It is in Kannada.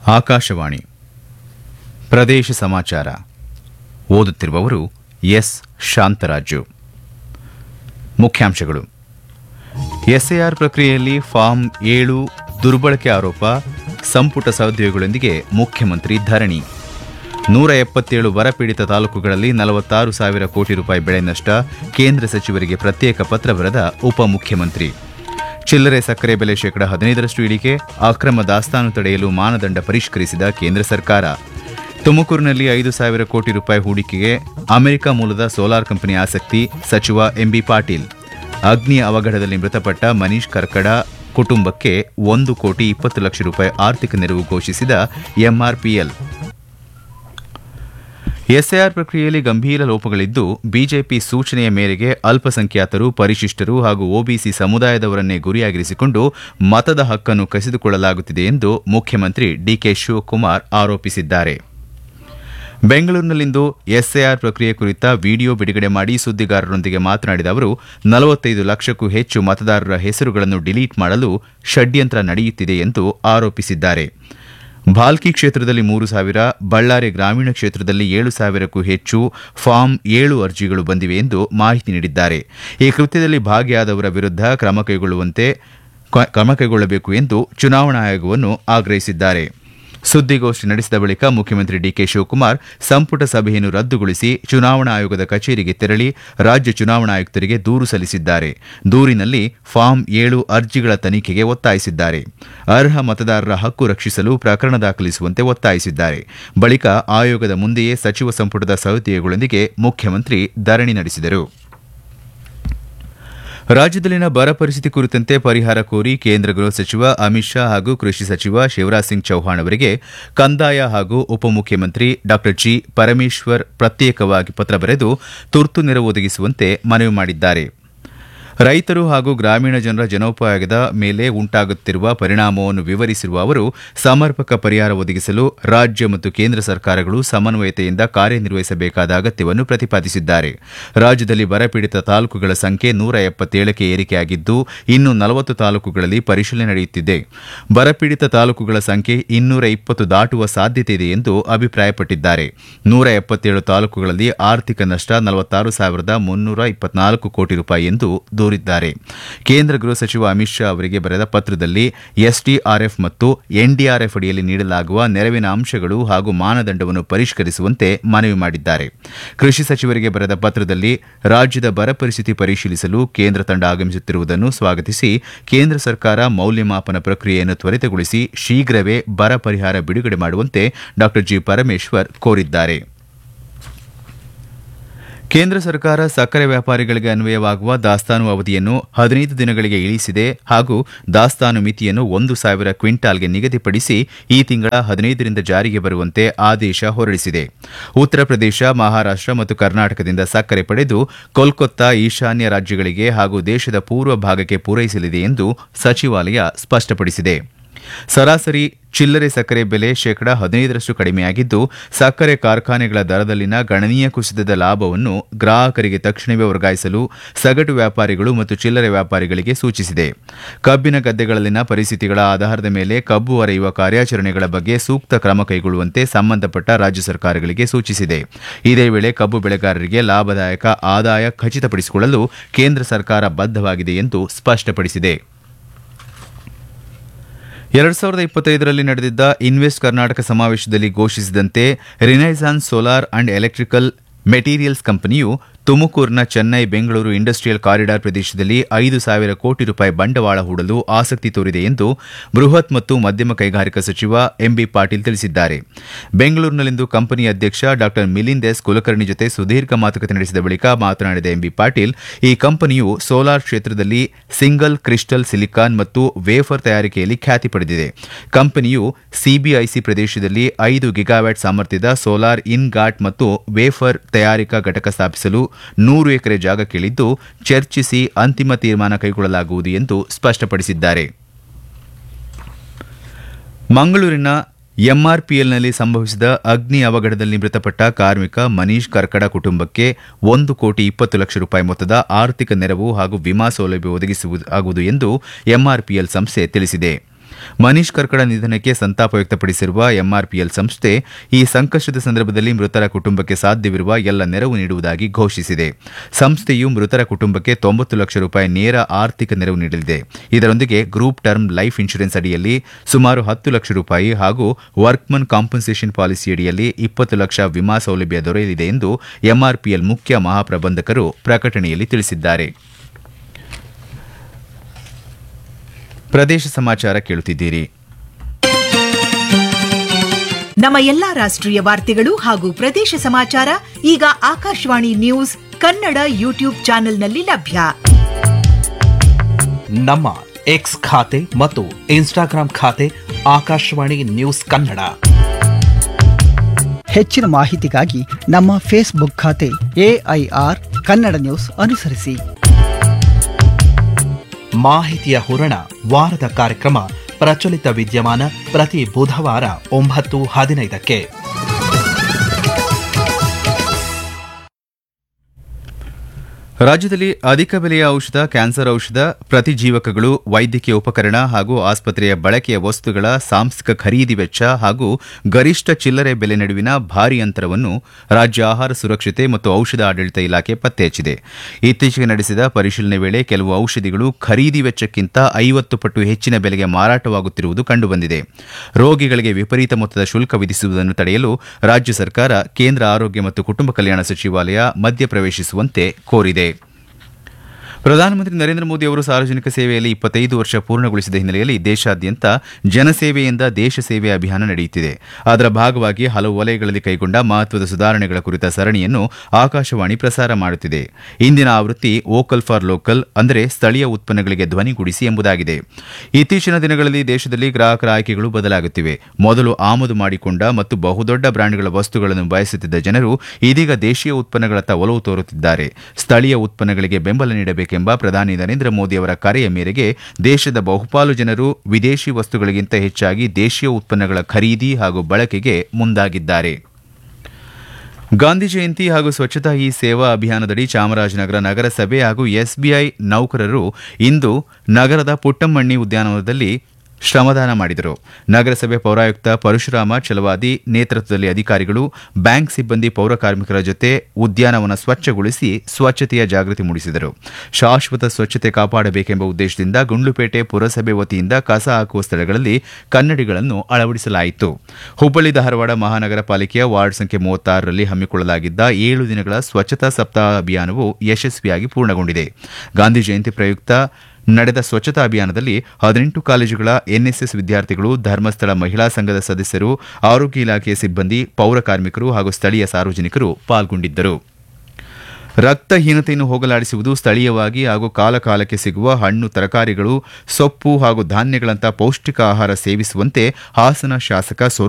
ಆಕಾಶವಾಣಿ ಪ್ರದೇಶ ಸಮಾಚಾರ ಓದುತ್ತಿರುವವರು ಎಸ್ ಶಾಂತರಾಜು ಮುಖ್ಯಾಂಶಗಳು ಎಸ್ಎಆರ್ ಪ್ರಕ್ರಿಯೆಯಲ್ಲಿ ಫಾರ್ಮ್ ಏಳು ದುರ್ಬಳಕೆ ಆರೋಪ ಸಂಪುಟ ಸಹೋದ್ಯೋಗಿಗಳೊಂದಿಗೆ ಮುಖ್ಯಮಂತ್ರಿ ಧರಣಿ ನೂರ ಎಪ್ಪತ್ತೇಳು ಬರಪೀಡಿತ ತಾಲೂಕುಗಳಲ್ಲಿ ನಲವತ್ತಾರು ಸಾವಿರ ಕೋಟಿ ರೂಪಾಯಿ ಬೆಳೆ ನಷ್ಟ ಕೇಂದ್ರ ಸಚಿವರಿಗೆ ಪ್ರತ್ಯೇಕ ಪತ್ರ ಬರೆದ ಉಪಮುಖ್ಯಮಂತ್ರಿ ಚಿಲ್ಲರೆ ಸಕ್ಕರೆ ಬೆಲೆ ಶೇಕಡ ಹದಿನೈದರಷ್ಟು ಇಳಿಕೆ ಅಕ್ರಮ ದಾಸ್ತಾನು ತಡೆಯಲು ಮಾನದಂಡ ಪರಿಷ್ಕರಿಸಿದ ಕೇಂದ್ರ ಸರ್ಕಾರ ತುಮಕೂರಿನಲ್ಲಿ ಐದು ಸಾವಿರ ಕೋಟಿ ರೂಪಾಯಿ ಹೂಡಿಕೆಗೆ ಅಮೆರಿಕ ಮೂಲದ ಸೋಲಾರ್ ಕಂಪನಿ ಆಸಕ್ತಿ ಸಚಿವ ಎಂಬಿ ಪಾಟೀಲ್ ಅಗ್ನಿ ಅವಘಡದಲ್ಲಿ ಮೃತಪಟ್ಟ ಮನೀಶ್ ಕರ್ಕಡ ಕುಟುಂಬಕ್ಕೆ ಒಂದು ಕೋಟಿ ಇಪ್ಪತ್ತು ಲಕ್ಷ ರೂಪಾಯಿ ಆರ್ಥಿಕ ನೆರವು ಘೋಷಿಸಿದ ಎಂಆರ್ಪಿಎಲ್ ಎಸ್ಐಆರ್ ಪ್ರಕ್ರಿಯೆಯಲ್ಲಿ ಗಂಭೀರ ಲೋಪಗಳಿದ್ದು ಬಿಜೆಪಿ ಸೂಚನೆಯ ಮೇರೆಗೆ ಅಲ್ಪಸಂಖ್ಯಾತರು ಪರಿಶಿಷ್ಟರು ಹಾಗೂ ಒಬಿಸಿ ಸಮುದಾಯದವರನ್ನೇ ಗುರಿಯಾಗಿರಿಸಿಕೊಂಡು ಮತದ ಹಕ್ಕನ್ನು ಕಸಿದುಕೊಳ್ಳಲಾಗುತ್ತಿದೆ ಎಂದು ಮುಖ್ಯಮಂತ್ರಿ ಡಿಕೆ ಶಿವಕುಮಾರ್ ಆರೋಪಿಸಿದ್ದಾರೆ ಬೆಂಗಳೂರಿನಲ್ಲಿಂದು ಎಸ್ಎಆರ್ ಪ್ರಕ್ರಿಯೆ ಕುರಿತ ವಿಡಿಯೋ ಬಿಡುಗಡೆ ಮಾಡಿ ಸುದ್ದಿಗಾರರೊಂದಿಗೆ ಮಾತನಾಡಿದ ಅವರು ನಲವತ್ತೈದು ಲಕ್ಷಕ್ಕೂ ಹೆಚ್ಚು ಮತದಾರರ ಹೆಸರುಗಳನ್ನು ಡಿಲೀಟ್ ಮಾಡಲು ಷಡ್ಯಂತ್ರ ನಡೆಯುತ್ತಿದೆ ಎಂದು ಆರೋಪಿಸಿದ್ದಾರೆ ಭಾಲ್ಕಿ ಕ್ಷೇತ್ರದಲ್ಲಿ ಮೂರು ಸಾವಿರ ಬಳ್ಳಾರಿ ಗ್ರಾಮೀಣ ಕ್ಷೇತ್ರದಲ್ಲಿ ಏಳು ಸಾವಿರಕ್ಕೂ ಹೆಚ್ಚು ಫಾರ್ಮ್ ಏಳು ಅರ್ಜಿಗಳು ಬಂದಿವೆ ಎಂದು ಮಾಹಿತಿ ನೀಡಿದ್ದಾರೆ ಈ ಕೃತ್ಯದಲ್ಲಿ ಭಾಗಿಯಾದವರ ವಿರುದ್ಧ ಕ್ರಮ ಕೈಗೊಳ್ಳುವಂತೆ ಕ್ರಮ ಕೈಗೊಳ್ಳಬೇಕು ಎಂದು ಚುನಾವಣಾ ಆಯೋಗವನ್ನು ಆಗ್ರಹಿಸಿದ್ದಾರೆ ಸುದ್ದಿಗೋಷ್ಠಿ ನಡೆಸಿದ ಬಳಿಕ ಮುಖ್ಯಮಂತ್ರಿ ಡಿಕೆ ಶಿವಕುಮಾರ್ ಸಂಪುಟ ಸಭೆಯನ್ನು ರದ್ದುಗೊಳಿಸಿ ಚುನಾವಣಾ ಆಯೋಗದ ಕಚೇರಿಗೆ ತೆರಳಿ ರಾಜ್ಯ ಚುನಾವಣಾ ಆಯುಕ್ತರಿಗೆ ದೂರು ಸಲ್ಲಿಸಿದ್ದಾರೆ ದೂರಿನಲ್ಲಿ ಫಾರ್ಮ್ ಏಳು ಅರ್ಜಿಗಳ ತನಿಖೆಗೆ ಒತ್ತಾಯಿಸಿದ್ದಾರೆ ಅರ್ಹ ಮತದಾರರ ಹಕ್ಕು ರಕ್ಷಿಸಲು ಪ್ರಕರಣ ದಾಖಲಿಸುವಂತೆ ಒತ್ತಾಯಿಸಿದ್ದಾರೆ ಬಳಿಕ ಆಯೋಗದ ಮುಂದೆಯೇ ಸಚಿವ ಸಂಪುಟದ ಸಹೋದ್ಯೋಗಿಗಳೊಂದಿಗೆ ಮುಖ್ಯಮಂತ್ರಿ ಧರಣಿ ನಡೆಸಿದರು ರಾಜ್ಯದಲ್ಲಿನ ಬರ ಪರಿಸ್ಥಿತಿ ಕುರಿತಂತೆ ಪರಿಹಾರ ಕೋರಿ ಕೇಂದ್ರ ಗೃಹ ಸಚಿವ ಅಮಿತ್ ಶಾ ಹಾಗೂ ಕೃಷಿ ಸಚಿವ ಶಿವರಾಜ್ ಸಿಂಗ್ ಚೌಹಾಣ್ ಅವರಿಗೆ ಕಂದಾಯ ಹಾಗೂ ಉಪಮುಖ್ಯಮಂತ್ರಿ ಡಾ ಜಿ ಪರಮೇಶ್ವರ್ ಪ್ರತ್ಯೇಕವಾಗಿ ಪತ್ರ ಬರೆದು ತುರ್ತು ನೆರವು ಒದಗಿಸುವಂತೆ ಮನವಿ ಮಾಡಿದ್ದಾರೆ ರೈತರು ಹಾಗೂ ಗ್ರಾಮೀಣ ಜನರ ಜನೋಪಯೋಗದ ಮೇಲೆ ಉಂಟಾಗುತ್ತಿರುವ ಪರಿಣಾಮವನ್ನು ವಿವರಿಸಿರುವ ಅವರು ಸಮರ್ಪಕ ಪರಿಹಾರ ಒದಗಿಸಲು ರಾಜ್ಯ ಮತ್ತು ಕೇಂದ್ರ ಸರ್ಕಾರಗಳು ಸಮನ್ವಯತೆಯಿಂದ ಕಾರ್ಯನಿರ್ವಹಿಸಬೇಕಾದ ಅಗತ್ಯವನ್ನು ಪ್ರತಿಪಾದಿಸಿದ್ದಾರೆ ರಾಜ್ಯದಲ್ಲಿ ಬರಪೀಡಿತ ತಾಲೂಕುಗಳ ಸಂಖ್ಯೆ ನೂರ ಎಪ್ಪತ್ತೇಳಕ್ಕೆ ಏರಿಕೆಯಾಗಿದ್ದು ಇನ್ನು ನಲವತ್ತು ತಾಲೂಕುಗಳಲ್ಲಿ ಪರಿಶೀಲನೆ ನಡೆಯುತ್ತಿದೆ ಬರಪೀಡಿತ ತಾಲೂಕುಗಳ ಸಂಖ್ಯೆ ಇನ್ನೂರ ಇಪ್ಪತ್ತು ದಾಟುವ ಸಾಧ್ಯತೆ ಇದೆ ಎಂದು ಅಭಿಪ್ರಾಯಪಟ್ಟಿದ್ದಾರೆ ನೂರ ಎಪ್ಪತ್ತೇಳು ತಾಲೂಕುಗಳಲ್ಲಿ ಆರ್ಥಿಕ ನಷ್ಟ ನಲವತ್ತಾರು ಸಾವಿರದ ಮುನ್ನೂರ ಇಪ್ಪತ್ನಾಲ್ಕು ಕೋಟಿ ರೂಪಾಯಿ ಎಂದು ದೂರಿದ್ದಾರೆ ಕೇಂದ್ರ ಗೃಹ ಸಚಿವ ಅಮಿತ್ ಶಾ ಅವರಿಗೆ ಬರೆದ ಪತ್ರದಲ್ಲಿ ಎಸ್ಡಿಆರ್ಎಫ್ ಮತ್ತು ಎನ್ಡಿಆರ್ಎಫ್ ಅಡಿಯಲ್ಲಿ ನೀಡಲಾಗುವ ನೆರವಿನ ಅಂಶಗಳು ಹಾಗೂ ಮಾನದಂಡವನ್ನು ಪರಿಷ್ಕರಿಸುವಂತೆ ಮನವಿ ಮಾಡಿದ್ದಾರೆ ಕೃಷಿ ಸಚಿವರಿಗೆ ಬರೆದ ಪತ್ರದಲ್ಲಿ ರಾಜ್ಯದ ಬರ ಪರಿಸ್ಥಿತಿ ಪರಿಶೀಲಿಸಲು ಕೇಂದ್ರ ತಂಡ ಆಗಮಿಸುತ್ತಿರುವುದನ್ನು ಸ್ವಾಗತಿಸಿ ಕೇಂದ್ರ ಸರ್ಕಾರ ಮೌಲ್ಯಮಾಪನ ಪ್ರಕ್ರಿಯೆಯನ್ನು ತ್ವರಿತಗೊಳಿಸಿ ಶೀಘ್ರವೇ ಬರ ಪರಿಹಾರ ಬಿಡುಗಡೆ ಮಾಡುವಂತೆ ಡಾ ಜಿ ಪರಮೇಶ್ವರ್ ಕೋರಿದ್ದಾರೆ ಕೇಂದ್ರ ಸರ್ಕಾರ ಸಕ್ಕರೆ ವ್ಯಾಪಾರಿಗಳಿಗೆ ಅನ್ವಯವಾಗುವ ದಾಸ್ತಾನು ಅವಧಿಯನ್ನು ಹದಿನೈದು ದಿನಗಳಿಗೆ ಇಳಿಸಿದೆ ಹಾಗೂ ದಾಸ್ತಾನು ಮಿತಿಯನ್ನು ಒಂದು ಸಾವಿರ ಕ್ವಿಂಟಾಲ್ಗೆ ನಿಗದಿಪಡಿಸಿ ಈ ತಿಂಗಳ ಹದಿನೈದರಿಂದ ಜಾರಿಗೆ ಬರುವಂತೆ ಆದೇಶ ಹೊರಡಿಸಿದೆ ಉತ್ತರ ಪ್ರದೇಶ ಮಹಾರಾಷ್ಟ ಮತ್ತು ಕರ್ನಾಟಕದಿಂದ ಸಕ್ಕರೆ ಪಡೆದು ಕೋಲ್ಕತ್ತಾ ಈಶಾನ್ಯ ರಾಜ್ಯಗಳಿಗೆ ಹಾಗೂ ದೇಶದ ಪೂರ್ವ ಭಾಗಕ್ಕೆ ಪೂರೈಸಲಿದೆ ಎಂದು ಸಚಿವಾಲಯ ಸ್ಪಷ್ಟಪಡಿಸಿದೆ ಸರಾಸರಿ ಚಿಲ್ಲರೆ ಸಕ್ಕರೆ ಬೆಲೆ ಶೇಕಡ ಹದಿನೈದರಷ್ಟು ಕಡಿಮೆಯಾಗಿದ್ದು ಸಕ್ಕರೆ ಕಾರ್ಖಾನೆಗಳ ದರದಲ್ಲಿನ ಗಣನೀಯ ಕುಸಿತದ ಲಾಭವನ್ನು ಗ್ರಾಹಕರಿಗೆ ತಕ್ಷಣವೇ ವರ್ಗಾಯಿಸಲು ಸಗಟು ವ್ಯಾಪಾರಿಗಳು ಮತ್ತು ಚಿಲ್ಲರೆ ವ್ಯಾಪಾರಿಗಳಿಗೆ ಸೂಚಿಸಿದೆ ಕಬ್ಬಿನ ಗದ್ದೆಗಳಲ್ಲಿನ ಪರಿಸ್ಥಿತಿಗಳ ಆಧಾರದ ಮೇಲೆ ಕಬ್ಬು ಅರೆಯುವ ಕಾರ್ಯಾಚರಣೆಗಳ ಬಗ್ಗೆ ಸೂಕ್ತ ಕ್ರಮ ಕೈಗೊಳ್ಳುವಂತೆ ಸಂಬಂಧಪಟ್ಟ ರಾಜ್ಯ ಸರ್ಕಾರಗಳಿಗೆ ಸೂಚಿಸಿದೆ ಇದೇ ವೇಳೆ ಕಬ್ಬು ಬೆಳೆಗಾರರಿಗೆ ಲಾಭದಾಯಕ ಆದಾಯ ಖಚಿತಪಡಿಸಿಕೊಳ್ಳಲು ಕೇಂದ್ರ ಸರ್ಕಾರ ಬದ್ಧವಾಗಿದೆ ಎಂದು ಸ್ಪಷ್ಟಪಡಿಸಿದೆ ಎರಡ್ ಸಾವಿರದ ಇಪ್ಪತ್ತೈದರಲ್ಲಿ ನಡೆದಿದ್ದ ಇನ್ವೆಸ್ಟ್ ಕರ್ನಾಟಕ ಸಮಾವೇಶದಲ್ಲಿ ಘೋಷಿಸಿದಂತೆ renaissance solar and electrical materials ಕಂಪನಿಯು ತುಮಕೂರಿನ ಚೆನ್ನೈ ಬೆಂಗಳೂರು ಇಂಡಸ್ಟ್ರಿಯಲ್ ಕಾರಿಡಾರ್ ಪ್ರದೇಶದಲ್ಲಿ ಐದು ಸಾವಿರ ಕೋಟಿ ರೂಪಾಯಿ ಬಂಡವಾಳ ಹೂಡಲು ಆಸಕ್ತಿ ತೋರಿದೆ ಎಂದು ಬೃಹತ್ ಮತ್ತು ಮಧ್ಯಮ ಕೈಗಾರಿಕಾ ಸಚಿವ ಎಂಬಿ ಪಾಟೀಲ್ ತಿಳಿಸಿದ್ದಾರೆ ಬೆಂಗಳೂರಿನಲ್ಲಿಂದು ಕಂಪನಿ ಅಧ್ಯಕ್ಷ ಡಾ ಮಿಲಿಂದ್ ಎಸ್ ಕುಲಕರ್ಣಿ ಜೊತೆ ಸುದೀರ್ಘ ಮಾತುಕತೆ ನಡೆಸಿದ ಬಳಿಕ ಮಾತನಾಡಿದ ಎಂಬಿ ಪಾಟೀಲ್ ಈ ಕಂಪನಿಯು ಸೋಲಾರ್ ಕ್ಷೇತ್ರದಲ್ಲಿ ಸಿಂಗಲ್ ಕ್ರಿಸ್ಟಲ್ ಸಿಲಿಕಾನ್ ಮತ್ತು ವೇಫರ್ ತಯಾರಿಕೆಯಲ್ಲಿ ಖ್ಯಾತಿ ಪಡೆದಿದೆ ಕಂಪನಿಯು ಸಿಬಿಐಸಿ ಪ್ರದೇಶದಲ್ಲಿ ಐದು ಗಿಗಾವ್ಯಾಟ್ ಸಾಮರ್ಥ್ಯದ ಸೋಲಾರ್ ಇನ್ ಗಾಟ್ ಮತ್ತು ವೇಫರ್ ತಯಾರಿಕಾ ಘಟಕ ಸ್ಥಾಪಿಸಲು ನೂರು ಎಕರೆ ಜಾಗ ಕೇಳಿದ್ದು ಚರ್ಚಿಸಿ ಅಂತಿಮ ತೀರ್ಮಾನ ಕೈಗೊಳ್ಳಲಾಗುವುದು ಎಂದು ಸ್ಪಷ್ಟಪಡಿಸಿದ್ದಾರೆ ಮಂಗಳೂರಿನ ಎಂಆರ್ಪಿಎಲ್ನಲ್ಲಿ ಸಂಭವಿಸಿದ ಅಗ್ನಿ ಅವಘಡದಲ್ಲಿ ಮೃತಪಟ್ಟ ಕಾರ್ಮಿಕ ಮನೀಶ್ ಕರ್ಕಡ ಕುಟುಂಬಕ್ಕೆ ಒಂದು ಕೋಟಿ ಇಪ್ಪತ್ತು ಲಕ್ಷ ರೂಪಾಯಿ ಮೊತ್ತದ ಆರ್ಥಿಕ ನೆರವು ಹಾಗೂ ವಿಮಾ ಸೌಲಭ್ಯ ಒದಗಿಸಲಾಗುವುದು ಎಂದು ಎಂಆರ್ಪಿಎಲ್ ಸಂಸ್ಥೆ ತಿಳಿಸಿದೆ ಮನೀಶ್ ಕರ್ಕಡ ನಿಧನಕ್ಕೆ ಸಂತಾಪ ವ್ಯಕ್ತಪಡಿಸಿರುವ ಎಂಆರ್ಪಿಎಲ್ ಸಂಸ್ಥೆ ಈ ಸಂಕಷ್ಟದ ಸಂದರ್ಭದಲ್ಲಿ ಮೃತರ ಕುಟುಂಬಕ್ಕೆ ಸಾಧ್ಯವಿರುವ ಎಲ್ಲ ನೆರವು ನೀಡುವುದಾಗಿ ಘೋಷಿಸಿದೆ ಸಂಸ್ಥೆಯು ಮೃತರ ಕುಟುಂಬಕ್ಕೆ ತೊಂಬತ್ತು ಲಕ್ಷ ರೂಪಾಯಿ ನೇರ ಆರ್ಥಿಕ ನೆರವು ನೀಡಲಿದೆ ಇದರೊಂದಿಗೆ ಗ್ರೂಪ್ ಟರ್ಮ್ ಲೈಫ್ ಇನ್ಶೂರೆನ್ಸ್ ಅಡಿಯಲ್ಲಿ ಸುಮಾರು ಹತ್ತು ಲಕ್ಷ ರೂಪಾಯಿ ಹಾಗೂ ವರ್ಕ್ಮನ್ ಕಾಂಪನ್ಸೇಷನ್ ಪಾಲಿಸಿ ಅಡಿಯಲ್ಲಿ ಇಪ್ಪತ್ತು ಲಕ್ಷ ವಿಮಾ ಸೌಲಭ್ಯ ದೊರೆಯಲಿದೆ ಎಂದು ಎಂಆರ್ಪಿಎಲ್ ಮುಖ್ಯ ಮಹಾಪ್ರಬಂಧಕರು ಪ್ರಕಟಣೆಯಲ್ಲಿ ತಿಳಿಸಿದ್ದಾರೆ ಪ್ರದೇಶ ಸಮಾಚಾರ ಕೇಳುತ್ತಿದ್ದೀರಿ ನಮ್ಮ ಎಲ್ಲಾ ರಾಷ್ಟ್ರೀಯ ವಾರ್ತೆಗಳು ಹಾಗೂ ಪ್ರದೇಶ ಸಮಾಚಾರ ಈಗ ಆಕಾಶವಾಣಿ ನ್ಯೂಸ್ ಕನ್ನಡ ಯೂಟ್ಯೂಬ್ ಚಾನೆಲ್ನಲ್ಲಿ ಲಭ್ಯ ನಮ್ಮ ಎಕ್ಸ್ ಖಾತೆ ಮತ್ತು ಇನ್ಸ್ಟಾಗ್ರಾಂ ಖಾತೆ ಆಕಾಶವಾಣಿ ನ್ಯೂಸ್ ಕನ್ನಡ ಹೆಚ್ಚಿನ ಮಾಹಿತಿಗಾಗಿ ನಮ್ಮ ಫೇಸ್ಬುಕ್ ಖಾತೆ ಎಐಆರ್ ಕನ್ನಡ ನ್ಯೂಸ್ ಅನುಸರಿಸಿ ಮಾಹಿತಿಯ ಹೂರಣ ವಾರದ ಕಾರ್ಯಕ್ರಮ ಪ್ರಚಲಿತ ವಿದ್ಯಮಾನ ಪ್ರತಿ ಬುಧವಾರ ಒಂಬತ್ತು ಹದಿನೈದಕ್ಕೆ ರಾಜ್ಯದಲ್ಲಿ ಅಧಿಕ ಬೆಲೆಯ ಔಷಧ ಕ್ಯಾನ್ಸರ್ ಔಷಧ ಪ್ರತಿಜೀವಕಗಳು ವೈದ್ಯಕೀಯ ಉಪಕರಣ ಹಾಗೂ ಆಸ್ಪತ್ರೆಯ ಬಳಕೆಯ ವಸ್ತುಗಳ ಸಾಂಸ್ಥಿಕ ಖರೀದಿ ವೆಚ್ಚ ಹಾಗೂ ಗರಿಷ್ಠ ಚಿಲ್ಲರೆ ಬೆಲೆ ನಡುವಿನ ಭಾರಿ ಅಂತರವನ್ನು ರಾಜ್ಯ ಆಹಾರ ಸುರಕ್ಷತೆ ಮತ್ತು ಔಷಧ ಆಡಳಿತ ಇಲಾಖೆ ಪತ್ತೆ ಹಚ್ಚಿದೆ ಇತ್ತೀಚೆಗೆ ನಡೆಸಿದ ಪರಿಶೀಲನೆ ವೇಳೆ ಕೆಲವು ಔಷಧಿಗಳು ಖರೀದಿ ವೆಚ್ಚಕ್ಕಿಂತ ಐವತ್ತು ಪಟ್ಟು ಹೆಚ್ಚಿನ ಬೆಲೆಗೆ ಮಾರಾಟವಾಗುತ್ತಿರುವುದು ಕಂಡುಬಂದಿದೆ ರೋಗಿಗಳಿಗೆ ವಿಪರೀತ ಮೊತ್ತದ ಶುಲ್ಕ ವಿಧಿಸುವುದನ್ನು ತಡೆಯಲು ರಾಜ್ಯ ಸರ್ಕಾರ ಕೇಂದ್ರ ಆರೋಗ್ಯ ಮತ್ತು ಕುಟುಂಬ ಕಲ್ಯಾಣ ಸಚಿವಾಲಯ ಮಧ್ಯಪ್ರವೇಶಿಸುವಂತೆ ಕೋರಿದೆ ಪ್ರಧಾನಮಂತ್ರಿ ನರೇಂದ್ರ ಮೋದಿ ಅವರು ಸಾರ್ವಜನಿಕ ಸೇವೆಯಲ್ಲಿ ಇಪ್ಪತ್ತೈದು ವರ್ಷ ಪೂರ್ಣಗೊಳಿಸಿದ ಹಿನ್ನೆಲೆಯಲ್ಲಿ ದೇಶಾದ್ಯಂತ ಜನಸೇವೆಯಿಂದ ದೇಶ ಸೇವೆ ಅಭಿಯಾನ ನಡೆಯುತ್ತಿದೆ ಅದರ ಭಾಗವಾಗಿ ಹಲವು ವಲಯಗಳಲ್ಲಿ ಕೈಗೊಂಡ ಮಹತ್ವದ ಸುಧಾರಣೆಗಳ ಕುರಿತ ಸರಣಿಯನ್ನು ಆಕಾಶವಾಣಿ ಪ್ರಸಾರ ಮಾಡುತ್ತಿದೆ ಇಂದಿನ ಆವೃತ್ತಿ ವೋಕಲ್ ಫಾರ್ ಲೋಕಲ್ ಅಂದರೆ ಸ್ಥಳೀಯ ಉತ್ಪನ್ನಗಳಿಗೆ ಧ್ವನಿಗೂಡಿಸಿ ಎಂಬುದಾಗಿದೆ ಇತ್ತೀಚಿನ ದಿನಗಳಲ್ಲಿ ದೇಶದಲ್ಲಿ ಗ್ರಾಹಕರ ಆಯ್ಕೆಗಳು ಬದಲಾಗುತ್ತಿವೆ ಮೊದಲು ಆಮದು ಮಾಡಿಕೊಂಡ ಮತ್ತು ಬಹುದೊಡ್ಡ ಬ್ರ್ಯಾಂಡ್ಗಳ ವಸ್ತುಗಳನ್ನು ಬಯಸುತ್ತಿದ್ದ ಜನರು ಇದೀಗ ದೇಶೀಯ ಉತ್ಪನ್ನಗಳತ್ತ ಒಲವು ತೋರುತ್ತಿದ್ದಾರೆ ಸ್ಥಳೀಯ ಉತ್ಪನ್ನಗಳಿಗೆ ಬೆಂಬಲ ನೀಡಬೇಕೆಂಬ ಪ್ರಧಾನಿ ನರೇಂದ್ರ ಮೋದಿ ಅವರ ಕರೆಯ ಮೇರೆಗೆ ದೇಶದ ಬಹುಪಾಲು ಜನರು ವಿದೇಶಿ ವಸ್ತುಗಳಿಗಿಂತ ಹೆಚ್ಚಾಗಿ ದೇಶೀಯ ಉತ್ಪನ್ನಗಳ ಖರೀದಿ ಹಾಗೂ ಬಳಕೆಗೆ ಮುಂದಾಗಿದ್ದಾರೆ ಗಾಂಧಿ ಜಯಂತಿ ಹಾಗೂ ಸ್ವಚ್ಛತಾ ಹಿ ಸೇವಾ ಅಭಿಯಾನದಡಿ ಚಾಮರಾಜನಗರ ನಗರಸಭೆ ಹಾಗೂ ಎಸ್ಬಿಐ ನೌಕರರು ಇಂದು ನಗರದ ಪುಟ್ಟಮ್ಮಣ್ಣಿ ಉದ್ಯಾನವನದಲ್ಲಿ ಶ್ರಮದಾನ ಮಾಡಿದರು ನಗರಸಭೆ ಪೌರಾಯುಕ್ತ ಪರಶುರಾಮ ಛಲವಾದಿ ನೇತೃತ್ವದಲ್ಲಿ ಅಧಿಕಾರಿಗಳು ಬ್ಯಾಂಕ್ ಸಿಬ್ಬಂದಿ ಪೌರ ಕಾರ್ಮಿಕರ ಜೊತೆ ಉದ್ಯಾನವನ ಸ್ವಚ್ಛಗೊಳಿಸಿ ಸ್ವಚ್ಛತೆಯ ಜಾಗೃತಿ ಮೂಡಿಸಿದರು ಶಾಶ್ವತ ಸ್ವಚ್ಛತೆ ಕಾಪಾಡಬೇಕೆಂಬ ಉದ್ದೇಶದಿಂದ ಗುಂಡ್ಲುಪೇಟೆ ಪುರಸಭೆ ವತಿಯಿಂದ ಕಸ ಹಾಕುವ ಸ್ಥಳಗಳಲ್ಲಿ ಕನ್ನಡಿಗಳನ್ನು ಅಳವಡಿಸಲಾಯಿತು ಹುಬ್ಬಳ್ಳಿ ಧಾರವಾಡ ಮಹಾನಗರ ಪಾಲಿಕೆಯ ವಾರ್ಡ್ ಸಂಖ್ಯೆ ಮೂವತ್ತಾರರಲ್ಲಿ ಹಮ್ಮಿಕೊಳ್ಳಲಾಗಿದ್ದ ಏಳು ದಿನಗಳ ಸ್ವಚ್ಛತಾ ಸಪ್ತಾಹ ಅಭಿಯಾನವು ಯಶಸ್ವಿಯಾಗಿ ಪೂರ್ಣಗೊಂಡಿದೆ ಗಾಂಧಿ ಜಯಂತಿ ಪ್ರಯುಕ್ತ ನಡೆದ ಸ್ವಚ್ಛತಾ ಅಭಿಯಾನದಲ್ಲಿ ಹದಿನೆಂಟು ಕಾಲೇಜುಗಳ ಎನ್ಎಸ್ಎಸ್ ವಿದ್ಯಾರ್ಥಿಗಳು ಧರ್ಮಸ್ಥಳ ಮಹಿಳಾ ಸಂಘದ ಸದಸ್ಯರು ಆರೋಗ್ಯ ಇಲಾಖೆಯ ಸಿಬ್ಬಂದಿ ಪೌರ ಕಾರ್ಮಿಕರು ಹಾಗೂ ಸ್ಥಳೀಯ ಸಾರ್ವಜನಿಕರು ಪಾಲ್ಗೊಂಡಿದ್ದರು ರಕ್ತಹೀನತೆಯನ್ನು ಹೋಗಲಾಡಿಸುವುದು ಸ್ಥಳೀಯವಾಗಿ ಹಾಗೂ ಕಾಲಕಾಲಕ್ಕೆ ಸಿಗುವ ಹಣ್ಣು ತರಕಾರಿಗಳು ಸೊಪ್ಪು ಹಾಗೂ ಧಾನ್ಯಗಳಂತಹ ಪೌಷ್ಟಿಕ ಆಹಾರ ಸೇವಿಸುವಂತೆ ಹಾಸನ ಶಾಸಕ